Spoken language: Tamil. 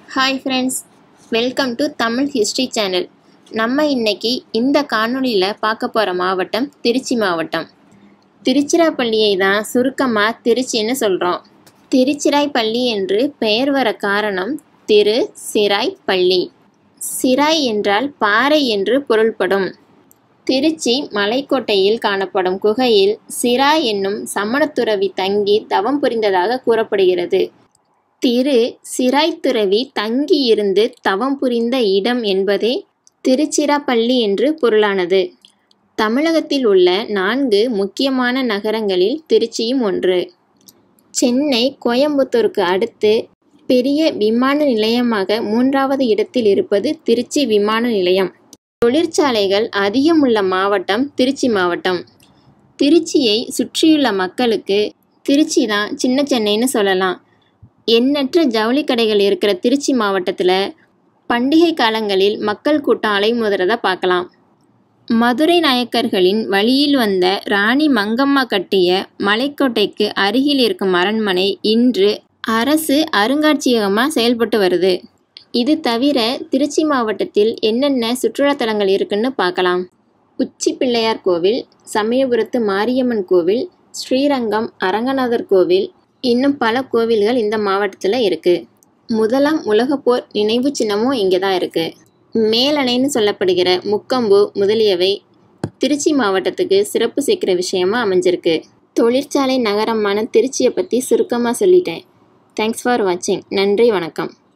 hi friends welcome to Tamil history channel நம்ம இன்னைக்கு இந்த காணொளியில் பார்க்க போகிற மாவட்டம் திருச்சி மாவட்டம் திருச்சிராப்பள்ளியை தான் சுருக்கமாக திருச்சின்னு சொல்கிறோம் திருச்சிராய்ப்பள்ளி என்று பெயர் வர காரணம் திரு சிராய் பள்ளி சிராய் என்றால் பாறை என்று பொருள்படும் திருச்சி மலைக்கோட்டையில் காணப்படும் குகையில் சிரா என்னும் சமணத்துறவி தங்கி தவம் புரிந்ததாக கூறப்படுகிறது திரு சிராய்த்துறவி தங்கியிருந்து தவம் புரிந்த இடம் என்பதே திருச்சிராப்பள்ளி என்று பொருளானது தமிழகத்தில் உள்ள நான்கு முக்கியமான நகரங்களில் திருச்சியும் ஒன்று சென்னை கோயம்புத்தூருக்கு அடுத்து பெரிய விமான நிலையமாக மூன்றாவது இடத்தில் இருப்பது திருச்சி விமான நிலையம் தொழிற்சாலைகள் அதிகமுள்ள மாவட்டம் திருச்சி மாவட்டம் திருச்சியை சுற்றியுள்ள மக்களுக்கு திருச்சி தான் சின்ன சென்னைன்னு சொல்லலாம் எண்ணற்ற ஜவுளி கடைகள் இருக்கிற திருச்சி மாவட்டத்தில் பண்டிகை காலங்களில் மக்கள் கூட்டம் அலைமோதுறத பார்க்கலாம் மதுரை நாயக்கர்களின் வழியில் வந்த ராணி மங்கம்மா கட்டிய மலைக்கோட்டைக்கு அருகில் இருக்கும் அரண்மனை இன்று அரசு அருங்காட்சியகமாக செயல்பட்டு வருது இது தவிர திருச்சி மாவட்டத்தில் என்னென்ன சுற்றுலாத்தலங்கள் இருக்குன்னு பார்க்கலாம் உச்சி பிள்ளையார் கோவில் சமயபுரத்து மாரியம்மன் கோவில் ஸ்ரீரங்கம் அரங்கநாதர் கோவில் இன்னும் பல கோவில்கள் இந்த மாவட்டத்தில் இருக்குது முதலாம் உலகப்போர் நினைவு சின்னமும் இங்கே தான் இருக்குது மேலணைன்னு சொல்லப்படுகிற முக்கம்பு முதலியவை திருச்சி மாவட்டத்துக்கு சிறப்பு சேர்க்கிற விஷயமா அமைஞ்சிருக்கு தொழிற்சாலை நகரமான திருச்சியை பற்றி சுருக்கமாக சொல்லிட்டேன் தேங்க்ஸ் ஃபார் வாட்சிங் நன்றி வணக்கம்